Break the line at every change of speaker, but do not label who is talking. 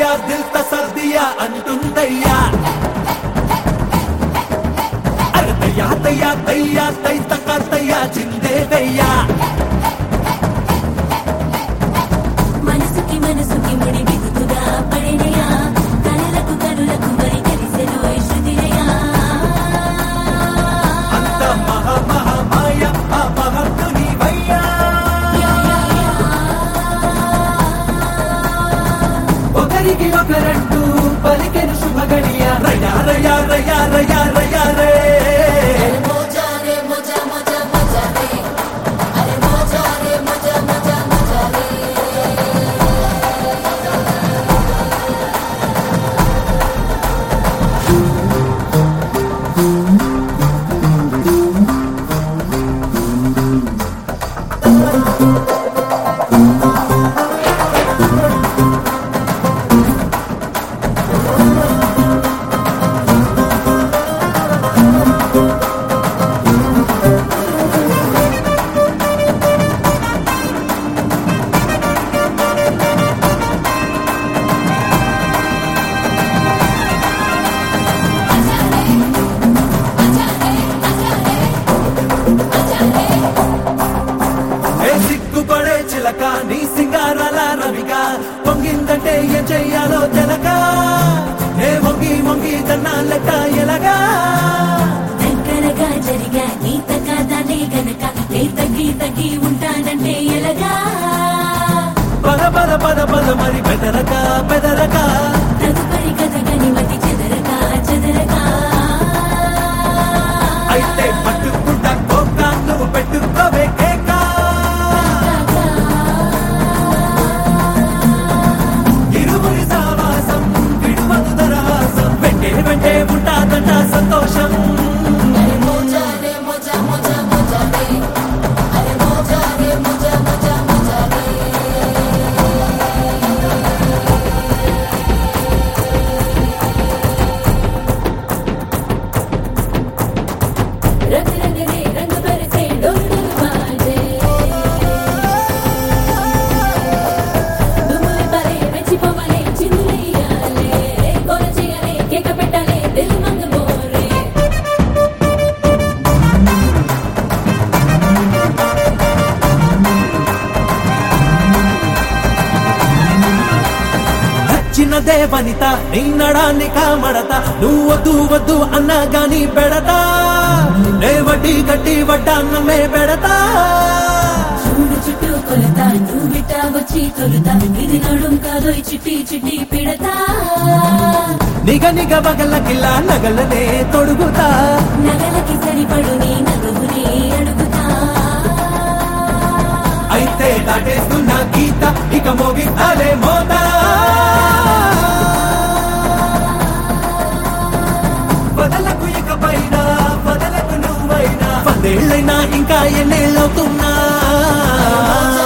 గయా దిల్ తసర్దియా అంటుందయ్యా అరే దయ్యా దయ్యా దయ్యా దై తక దయ్యా చిందేదయ్యా
మనసుకి మనసుకి ముడి బిగుతుగా పడినయా కనులకు కనులకు మరి కలిసెను శృతిరయా
అంత మహా మహా మాయ ఆ మహత్తుని వయ్యా ఒకరికి ఒకరంటూ పలికెను శుభగడియ రయా రయా రయా రయా రయా రే
మోజా రే మోజా మోజా మోజా రే అరే మోజా రే మోజా మోజా మోజా రే
ఏ సిగ్గుపడే చిలక నీ సింగారాల రవిక పొంగిందంటే ఏం చెయ్యాలో తెలక ఏ వంగి వంగి దన్నాలెక్క ఎలగా
దగ్గరగా జరిగా గీత కాదానే గనక ఏ తగ్గి తగ్గి ఉంటానంటే ఎలాగా
పద పద పద పద మరి బెదరక బెదరక
తదుపరి కథ గని మతి చెదరక చెదరక
అయితే పట్టుకుంటా కోక నువ్వు పెట్టుకోవే కేక ఇరువురి సావాసం విడువదు దరహాసం వెంటే వెంటే ఉంటాదంట సంతోషం
అరే మోజా రే మోజా మోజా మోజా రే అరే మోజా రే మోజా మోజా మోజా రే రంగు రంగు రే రంగు బరసే డోలు డోలు బాజే దుమ్ములు పరే రెచ్చిపోవలే చిందులెయ్యాలే కోల చేయలే కేక పెట్టాలే దిల్ మంగ మోరే
నచ్చినదే వనిత నీ నడాన్ని కామడత నువ్వు వద్దు వద్దు అన్నా గాని పెడతా నే వడ్డీ కట్టి వడ్డాన్నమే పెడతా
చూడు చుట్టూ కొలత నువ్వు బిట్ట వచ్చి తొలుత ఇది నడుం కాదు ఈ చిట్టి చిట్టి పిడతా
నిగ నిగ బగల కిల్లా నగలనే తొడుగుతా
నగలకి సరిపడు నీ నగవుని అడుగుతా
అయితే దాటేస్తున్న గీత ఇక మోగితాలే మోతా వదలకు ఇక పైన వదలకు నువ్వైనా పదేళ్ళైనా ఇంకా ఎన్నేళ్ళవుతున్నా